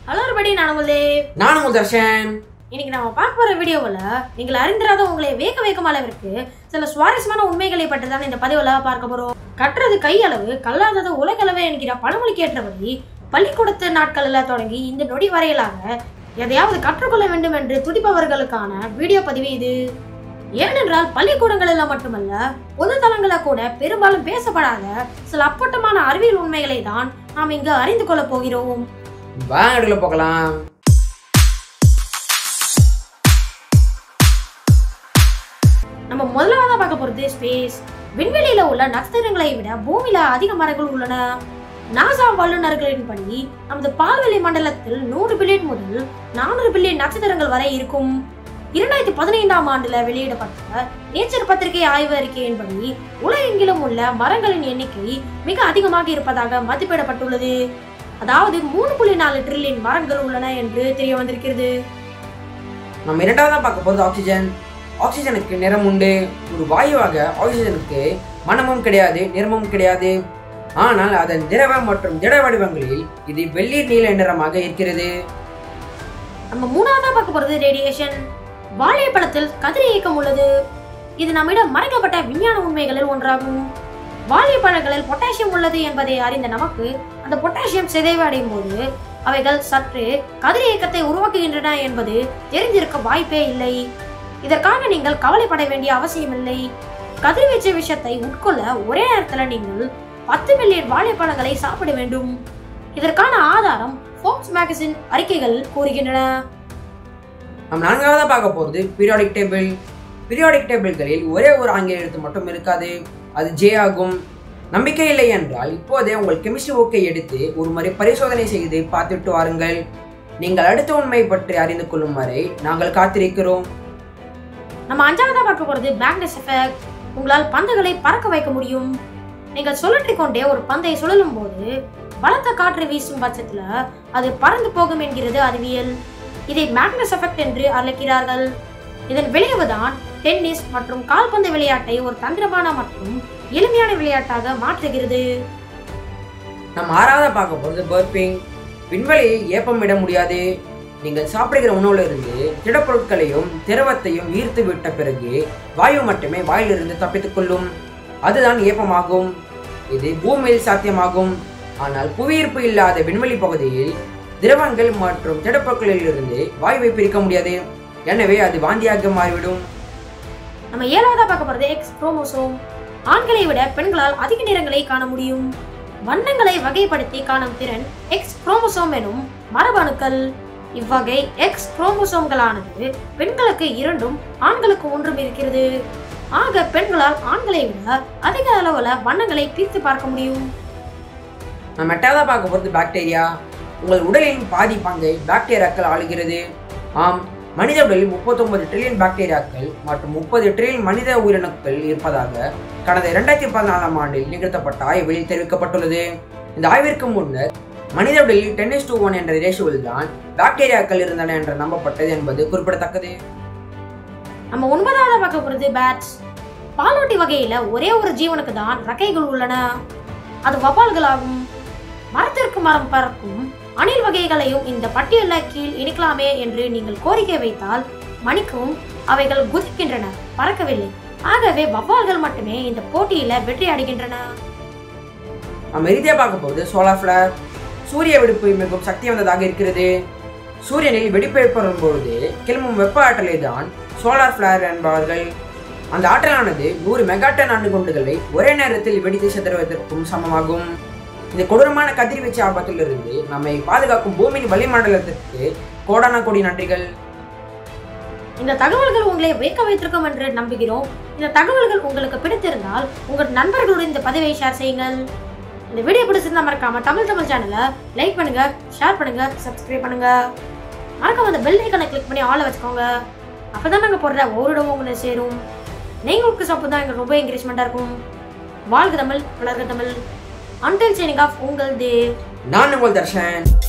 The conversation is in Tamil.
ஹலோ everybody, நான் உங்கள் தேவ் நான் உங்கள் தர்ஷன் இன்னைக்கு நம்ம பார்க்க போற வீடியோவில் நீங்கள் அறிந்திராத உங்களை வேக வேகம் அளவிற்கு சில சுவாரஸ்யமான உண்மைகளை பற்றி தான் இந்த பதிவில் பார்க்க போறோம் கற்றது கையளவு கல்லாதது உலகளவு என்கிற பழமொழிக்கு ஏற்றபடி பள்ளிக்கூடத்து நாட்களில் தொடங்கி இந்த நொடி வரையிலாக எதையாவது கற்றுக்கொள்ள வேண்டும் என்று துடிப்பவர்களுக்கான வீடியோ பதிவு இது ஏனென்றால் பள்ளிக்கூடங்களில் மட்டுமல்ல பொது தளங்களில் கூட பெரும்பாலும் பேசப்படாத சில அப்பட்டமான அறிவியல் உண்மைகளை தான் நாம் இங்கு அறிந்து கொள்ளப் போகிறோம் வாங்க அடுக்கல போகலாம் நம்ம முதலாவதா பார்க்க போறது ஸ்பேஸ் விண்வெளியில உள்ள நட்சத்திரங்களை விட பூமியில அதிக மரங்கள் உள்ளன நாசா வல்லுநர்களின்படி நமது பால்வெளி மண்டலத்தில் நூறு பில்லியன் முதல் நானூறு பில்லியன் நட்சத்திரங்கள் வரை இருக்கும் இரண்டாயிரத்தி பதினைந்தாம் ஆண்டுல வெளியிடப்பட்ட நேச்சர் பத்திரிகை ஆய்வு அறிக்கையின்படி உலகெங்கிலும் உள்ள மரங்களின் எண்ணிக்கை மிக அதிகமாக இருப்பதாக மதிப்பிடப்பட்டுள்ளது அதாவது மூணு புள்ளி நாலு ட்ரில்லியன் மரங்கள் உள்ளன என்று தெரிய வந்திருக்கிறது நம்ம இரண்டாவதா பார்க்க போகிறது ஆக்சிஜன் ஆக்சிஜனுக்கு நிறம் உண்டு ஒரு வாயுவாக ஆக்சிஜனுக்கு மனமும் கிடையாது நிறமும் கிடையாது ஆனால் அதன் திரவ மற்றும் திட வடிவங்களில் இது வெள்ளீர் நீல நிறமாக இருக்கிறது நம்ம மூணாவதா பார்க்க போறது ரேடியேஷன் வாழைப்பழத்தில் கதிர் இயக்கம் உள்ளது இது நம்மிடம் மறைக்கப்பட்ட விஞ்ஞான உண்மைகளில் ஒன்றாகும் வாழைப்பழங்களில் பொட்டாசியம் உள்ளது என்பதை அறிந்த நமக்கு அந்த பொட்டாசியம் சிதைவு அடையும் போது அவைகள் சற்று கதிர் இயக்கத்தை உருவாக்குகின்றன என்பது தெரிஞ்சிருக்க வாய்ப்பே இல்லை இதற்காக நீங்கள் கவலைப்பட வேண்டிய அவசியமில்லை கதிர்வீச்சு விஷயத்தை உட்கொள்ள ஒரே நேரத்தில் நீங்கள் பத்து மில்லியன் வாழைப்பழங்களை சாப்பிட வேண்டும் இதற்கான ஆதாரம் ஃபோர்ப்ஸ் மேகசின் அறிக்கைகள் கூறுகின்றன நம்ம நான்காவதா பார்க்க போகிறது பீரியாடிக் டேபிள் பீரியாடிக் டேபிள்களில் ஒரே ஒரு ஆங்கில எழுத்து மட்டும் இருக்காது அது ஜே ஆகும் நம்பிக்கை இல்லை என்றால் இப்போதே உங்கள் கெமிஸ்ட்ரி புக்கை எடுத்து ஒரு முறை பரிசோதனை செய்து பார்த்துட்டு வாருங்கள் நீங்கள் அடுத்த உண்மை பற்றி அறிந்து கொள்ளும் வரை நாங்கள் காத்திருக்கிறோம் நம்ம அஞ்சாவதா பார்க்க போறது மேக்னஸ் எஃபெக்ட் உங்களால் பந்துகளை பறக்க வைக்க முடியும் நீங்கள் சுழற்றிக் கொண்டே ஒரு பந்தை சுழலும் போது பலத்த காற்று வீசும் பட்சத்துல அது பறந்து போகும் என்கிறது அறிவியல் இதை மேக்னஸ் எஃபெக்ட் என்று அழைக்கிறார்கள் இதன் விளைவுதான் டென்னிஸ் மற்றும் கால்பந்து விளையாட்டை ஒரு தந்திரமான மற்றும் எளிமையான விளையாட்டாக மாற்றுகிறது நம்ம ஆறாவதா பார்க்க போகிறது பர்பிங் விண்வெளியில் ஏப்பம் விட முடியாது நீங்கள் சாப்பிடுகிற உணவுல இருந்து திடப்பொருட்களையும் திரவத்தையும் ஈர்த்து விட்ட பிறகு வாயு மட்டுமே வாயிலிருந்து தப்பித்துக் கொள்ளும் அதுதான் ஏப்பமாகும் இது பூமியில் சாத்தியமாகும் ஆனால் புவியீர்ப்பு இல்லாத விண்வெளி பகுதியில் திரவங்கள் மற்றும் திடப்பொருட்களில் இருந்து வாயுவை பிரிக்க முடியாது எனவே அது வாந்தியாக மாறிவிடும் நம்ம ஏழாவதா பார்க்க போறது எக்ஸ் குரோமோசோம் ஆண்களை விட பெண்களால் அதிக நிறங்களை காண முடியும் வண்ணங்களை வகைப்படுத்தி காணும் திறன் எக்ஸ் குரோமோசோம் எனும் மரபணுக்கள் இவ்வகை எக்ஸ் குரோமோசோம்களானது பெண்களுக்கு இரண்டும் ஆண்களுக்கு ஒன்றும் இருக்கிறது ஆக பெண்களால் ஆண்களை விட அதிக அளவுல வண்ணங்களை பிரித்து பார்க்க முடியும் நம்ம எட்டாவதா பார்க்க போகிறது பாக்டீரியா உங்கள் உடலின் பாதி பங்கை பாக்டீரியாக்கள் ஆளுகிறது ஆம் மனித உடலில் முப்பத்தொன்பது ட்ரில்லியன் பாக்டீரியாக்கள் மற்றும் முப்பது ட்ரில்லியன் மனித உயிரணுக்கள் இருப்பதாக கடந்த இரண்டாயிரத்தி பதினாலாம் ஆண்டில் நிகழ்த்தப்பட்ட ஆய்வில் தெரிவிக்கப்பட்டுள்ளது இந்த ஆய்விற்கு முன்னர் மனித உடலில் டென்னிஸ் டூ ஒன் என்ற ரேஷுவில் தான் பாக்டீரியாக்கள் இருந்தன என்று நம்பப்பட்டது என்பது குறிப்பிடத்தக்கது நம்ம ஒன்பதாவது பார்க்க போறது பேட்ஸ் பாலூட்டி வகையில ஒரே ஒரு ஜீவனுக்கு தான் ரெக்கைகள் உள்ளன அது வவால்களாகும் மரத்திற்கு மரம் பறக்கும் அணில் வகைகளையும் இந்த பட்டியல கீழ் இணைக்கலாமே என்று நீங்கள் கோரிக்கை வைத்தால் மணிக்கும் அவைகள் குதிக்கின்றன பறக்கவில்லை ஆகவே வவ்வால்கள் மட்டுமே இந்த போட்டியில வெற்றி அடைகின்றன நம்ம இறுதியாக பார்க்க போகுது சோலார் ஃபிளர் சூரிய வெடிப்பு மிகவும் சக்தி வாய்ந்ததாக இருக்கிறது சூரியனில் வெடிப்பு ஏற்படும் பொழுது கிளம்பும் வெப்ப ஆற்றலை தான் சோலார் ஃபிளேர் என்பார்கள் அந்த ஆற்றலானது நூறு மெகாட்டன் அணுகுண்டுகளை ஒரே நேரத்தில் வெடித்து சிதறுவதற்கும் சமமாகும் இந்த கொடூரமான கதிர்வீச்சு ஆபத்திலிருந்து நம்மை பாதுகாக்கும் பூமியின் வளிமண்டலத்திற்கு கோடான கோடி நன்றிகள் இந்த தகவல்கள் உங்களை வைக்க வைத்திருக்கும் என்று நம்புகிறோம் இந்த தகவல்கள் உங்களுக்கு பிடித்திருந்தால் உங்கள் நண்பர்களுடன் இந்த பதிவை ஷேர் செய்யுங்கள் இந்த வீடியோ பிடிச்சிருந்தா மறக்காம தமிழ் தமிழ் சேனலை லைக் பண்ணுங்க ஷேர் பண்ணுங்க சப்ஸ்கிரைப் பண்ணுங்க மறக்காம அந்த பெல் ஐக்கனை கிளிக் பண்ணி ஆள வச்சுக்கோங்க அப்பதான் நாங்க போடுற ஒவ்வொரு இடமும் உங்களை சேரும் நீங்களுக்கு சப்போர்ட் தான் எங்களுக்கு ரொம்ப என்கரேஜ்மெண்டா இருக்கும் வாழ்க தமிழ் வளர்க தமிழ் அன்டில் சைனிங் ஆஃப் உங்கள் தேவ் நான் உங்கள் தர்ஷன்